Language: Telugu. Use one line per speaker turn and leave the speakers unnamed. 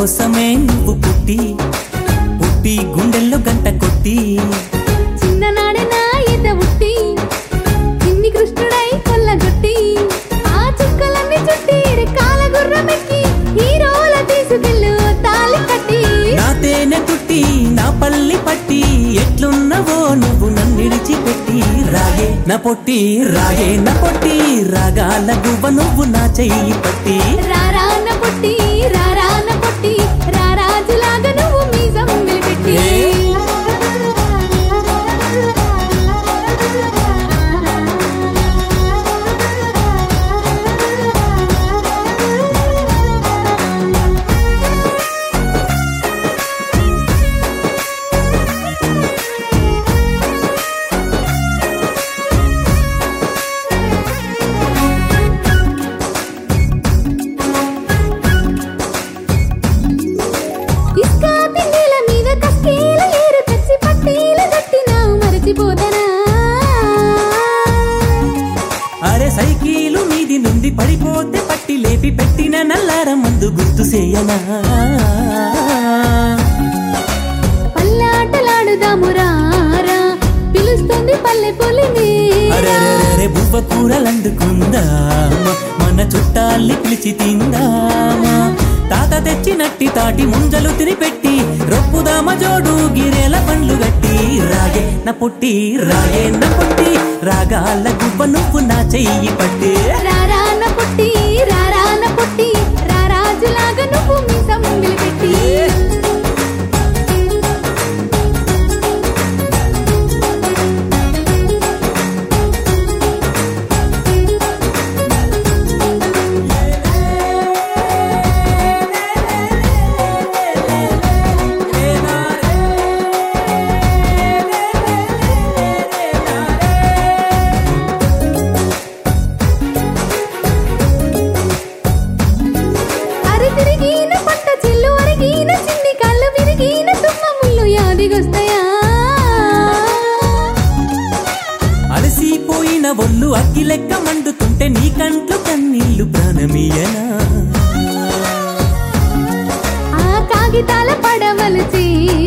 కోసమే నువ్వు పుట్టి పుట్టి గుండెల్లో గంట కొట్టి
చిన్ననాడే నా ఈత ఉట్టి చిన్ని కృష్ణుడై కొల్లగొట్టి ఆ చుక్కలన్నీ చుట్టి కాల గుర్రమెక్కి హీరోల తీసుకెళ్ళు తాలి కట్టి
నా తేనె పుట్టి నా పల్లి పట్టి ఎట్లున్నవో నువ్వు నన్నిడిచి పెట్టి రాగే నా పొట్టి రాగే నా పొట్టి రాగాల గువ్వ నువ్వు నా చెయ్యి పట్టి
రారాన పుట్టి రారాన పుట్టి రారాజులాగా నువ్వు మీసం వెలిపెట్టి ఇస్కా తిండిల మీద కస్కీల ఏరు తెచ్చి పట్టీల కట్టినా మరచిపోతానా
అరే సైకిలు మీది నుండి పడిపోతే పట్టి లేపి పెట్టిన నల్లార మందు గుర్తు చేయనా
పల్లాటలాడుదాము రారా పిలుస్తుంది పల్లె పొలిని
అరే బువ్వ కూరలందుకుందామా మన చుట్టాల్ని పిలిచి తిందామా తాత తెచ్చినట్టి తాటి ముంజలు తినిపెట్టి రొప్పుదామ జోడు గిరేల పండ్లు గట్టి రాగే నా పుట్టి రాగే నా పుట్టి రాగాల గువ్వ నువ్వు నా చెయ్యి పట్టి
రారాన పుట్టి రారాన పుట్టి రారాజులాగా నువ్వు మీసం వెలిపెట్టి అరి తిరిగిన పట్ట చెల్లు అరిగిన చిన్ని కళ్ళు విరిగిన తుమ్మ ముళ్ళు యాదిగొస్తాయా
అలసిపోయిన ఒళ్ళు అగ్గి లెక్క మండుతుంటే నీ కంట్లో కన్నీళ్లు ప్రాణమీయనా
ఆ కాగితాల పడవలు చేరి